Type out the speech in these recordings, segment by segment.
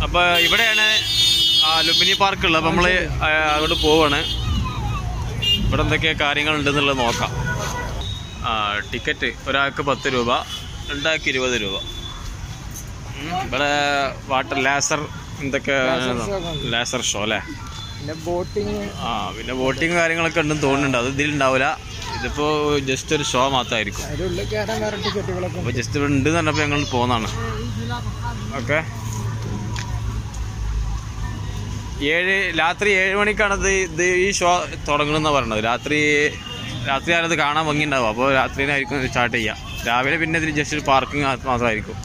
അപ്പോൾ ഇവിടെയാണ് ആ ലുംബിനി പാർക്ക് ഉള്ളത് അപ്പോൾ നമ്മൾ അങ്ങോട്ട് പോവാണ് ഇവിടെ എന്തൊക്കെ കാര്യങ്ങളുണ്ടെന്നുള്ളത് നോക്കാം ആ ടിക്കറ്റ് ഒരാൾക്ക് പത്ത് രൂപ രണ്ടാൾക്ക് ഇരുപത് രൂപ ഉം, ഇവിടെ വാട്ടർ ലാസർ എന്തൊക്കെ ലാസർ ഷോ അല്ലേ പിന്നെ ബോട്ടിങ് ആ പിന്നെ ബോട്ടിങ് കാര്യങ്ങളൊക്കെ ഉണ്ടെന്ന് തോന്നുന്നുണ്ട് അത് ഇതിലുണ്ടാവില്ല ഇതിപ്പോൾ ജസ്റ്റ് ഒരു ഷോ മാത്രമായിരിക്കും അതിൻ്റെ ഉള്ളിൽ കയറാൻ വേറെ ടിക്കറ്റുകളൊക്കെ അപ്പോൾ ജസ്റ്റ് ഇവിടെ ഉണ്ട് എന്ന് പറഞ്ഞപ്പോൾ ഞങ്ങൾ പോകുന്നതാണ് ഓക്കെ ഏഴ് രാത്രി ഏഴ് മണിക്കാണ് ഇത് ഇത് ഈ ഷോ തുടങ്ങണമെന്നാണ് പറഞ്ഞത് രാത്രി രാത്രി ആരത് കാണാൻ ഭംഗിയുണ്ടാവും അപ്പോൾ രാത്രിയിലായിരിക്കും സ്റ്റാർട്ട് ചെയ്യുക രാവിലെ പിന്നെ ഇതിൽ ജസ്റ്റ് ഒരു പാർക്കിംഗ് മാത്രമായിരിക്കും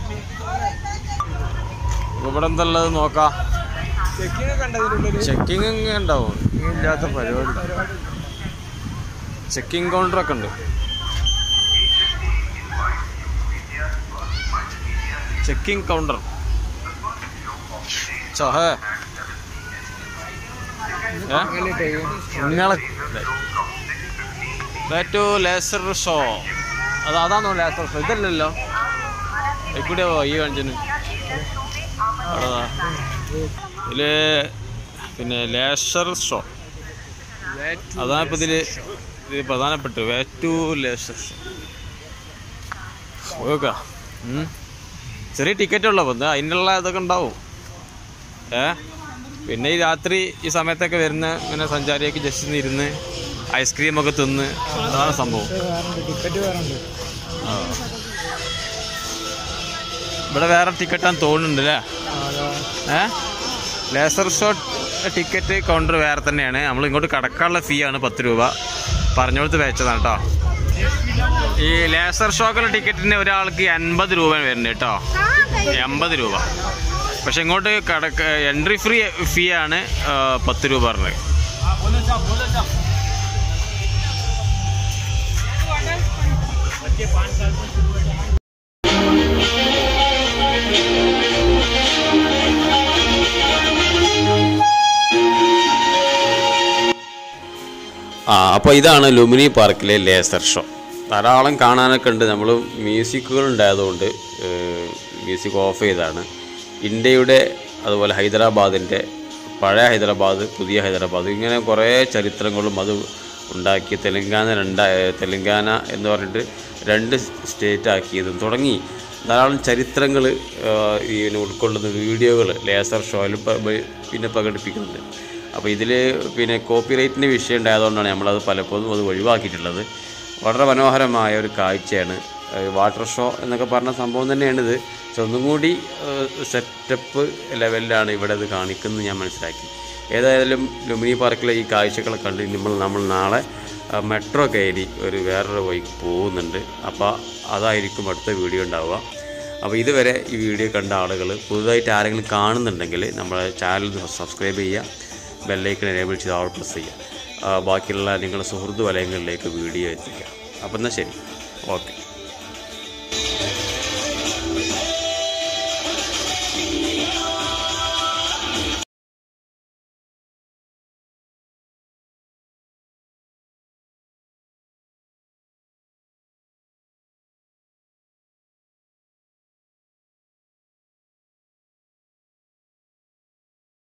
അപ്പോൾ ഇവിടെ എന്തുള്ളത് നോക്കാം ചെക്കിങ് ഒക്കെ ഉണ്ട് അതിൻ്റെ ഉള്ളിൽ ചെക്കിങ് ഉണ്ടാവും ഇല്ലാത്ത പരിപാടി ചെക്കിംഗ് കൗണ്ടറൊക്കെ ഉണ്ട് ചെക്കിംഗ് കൗണ്ടർ ചഹേ നിങ്ങളെ ടു ലേസർ ഷോ അത് അതാണോ ലേസർ ഷോ ഇതല്ലല്ലോ എക്കൂടെ ഈ കാണിച്ചു അതാ ഇതില് പിന്നെ ലേസർ ഷോ അതാണ് ഇപ്പം ഇതിൽ ഇത് പ്രധാനപ്പെട്ട വേ ടു ലേസർ ഷോ പോകാം ചെറിയ ടിക്കറ്റ് ഉള്ളൂ അപ്പം അതിനുള്ള ഇതൊക്കെ ഉണ്ടാവും ഏ പിന്നെ ഈ രാത്രി ഈ സമയത്തൊക്കെ വരുന്ന ഇങ്ങനെ സഞ്ചാരിയൊക്കെ ജസ്റ്റ് ഒന്ന് ഇരുന്ന് ഐസ്ക്രീമൊക്കെ തിന്ന് അതാണ് സംഭവം ടിക്കറ്റ് വേറെ ഉണ്ട് ആ. ഇവിടെ വേറെ ടിക്കറ്റാന്ന് തോന്നുന്നുണ്ട് അല്ലേ ഏ ലേസർ ഷോ ടിക്കറ്റ് കൗണ്ടർ വേറെ തന്നെയാണ് നമ്മൾ ഇങ്ങോട്ട് കടക്കാനുള്ള ഫീ ആണ് പത്ത് രൂപ പറഞ്ഞുകൊടുത്ത് വെച്ചതാണ് കേട്ടോ ഈ ലേസർ ഷോക്കുള്ള ടിക്കറ്റിന് ഒരാൾക്ക് എൺപത് രൂപ വരുന്നത് കേട്ടോ എൺപത് രൂപ പക്ഷെ ഇങ്ങോട്ട് കടക്ക എൻട്രി ഫ്രീ ഫീ ആണ് ആ, പത്ത് രൂപ പറഞ്ഞത് ആ അപ്പോൾ ഇതാണ് ലുമിനി പാർക്കിലെ ലേസർ ഷോ ധാരാളം കാണാനൊക്കെ ഉണ്ട് നമ്മൾ മ്യൂസിക്കുകൾ ഉണ്ടായതുകൊണ്ട് മ്യൂസിക് ഓഫ് ചെയ്താണ് ഇന്ത്യയുടെ അതുപോലെ ഹൈദരാബാദിൻ്റെ പഴയ ഹൈദരാബാദ് പുതിയ ഹൈദരാബാദ് ഇങ്ങനെ കുറേ ചരിത്രങ്ങളും അത് ഉണ്ടാക്കി തെലങ്കാന രണ്ടാ തെലങ്കാന എന്ന് പറഞ്ഞിട്ട് രണ്ട് സ്റ്റേറ്റ് ആക്കിയതും തുടങ്ങി ധാരാളം ചരിത്രങ്ങൾ ഇതിന് ഉൾക്കൊള്ളുന്ന വീഡിയോകൾ ലേസർ ഷോയിൽ പ- പ- പിന്നെ പ്രകടിപ്പിക്കുന്നുണ്ട് അപ്പോൾ ഇതിൽ പിന്നെ കോപ്പിറൈറ്റിൻ്റെ വിഷയം ഉണ്ടായതുകൊണ്ടാണ് നമ്മളത് പലപ്പോഴും അത് ഒഴിവാക്കിയിട്ടുള്ളത് വളരെ മനോഹരമായ ഒരു കാഴ്ചയാണ് ഏഹ് വാട്ടർ ഷോ എന്നൊക്കെ പറഞ്ഞ സംഭവം തന്നെയാണിത് പക്ഷെ ഒന്നും കൂടി സെറ്റപ്പ് ലെവലിലാണ് ഇവിടെ ഇത് കാണിക്കുന്നത് ഞാൻ മനസ്സിലാക്കി ഏതായാലും ലുമിനി പാർക്കിലെ ഈ കാഴ്ചകളെ കണ്ട് നമ്മൾ നമ്മൾ നാളെ ആ, മെട്രോ കയറി ഒരു വേറൊരു വഴിക്ക് പോകുന്നുണ്ട് അപ്പോൾ അതായിരിക്കും അടുത്ത വീഡിയോ ഉണ്ടാവുക അപ്പോൾ ഇതുവരെ ഈ വീഡിയോ കണ്ട ആളുകൾ പുതുതായിട്ട് ആരെങ്കിലും കാണുന്നുണ്ടെങ്കിൽ നമ്മളെ ചാനൽ സബ്സ്ക്രൈബ് ചെയ്യുക ബെല്ലൈക്കൺ എനേബിൾ ചെയ്ത് ആൾ പ്രസ് ചെയ്യുക ആ, ബാക്കിയുള്ള നിങ്ങളുടെ സുഹൃത്ത് വലയങ്ങളിലേക്ക് വീഡിയോ എത്തിക്കുക അപ്പം എന്നാൽ ശരി ഓക്കെ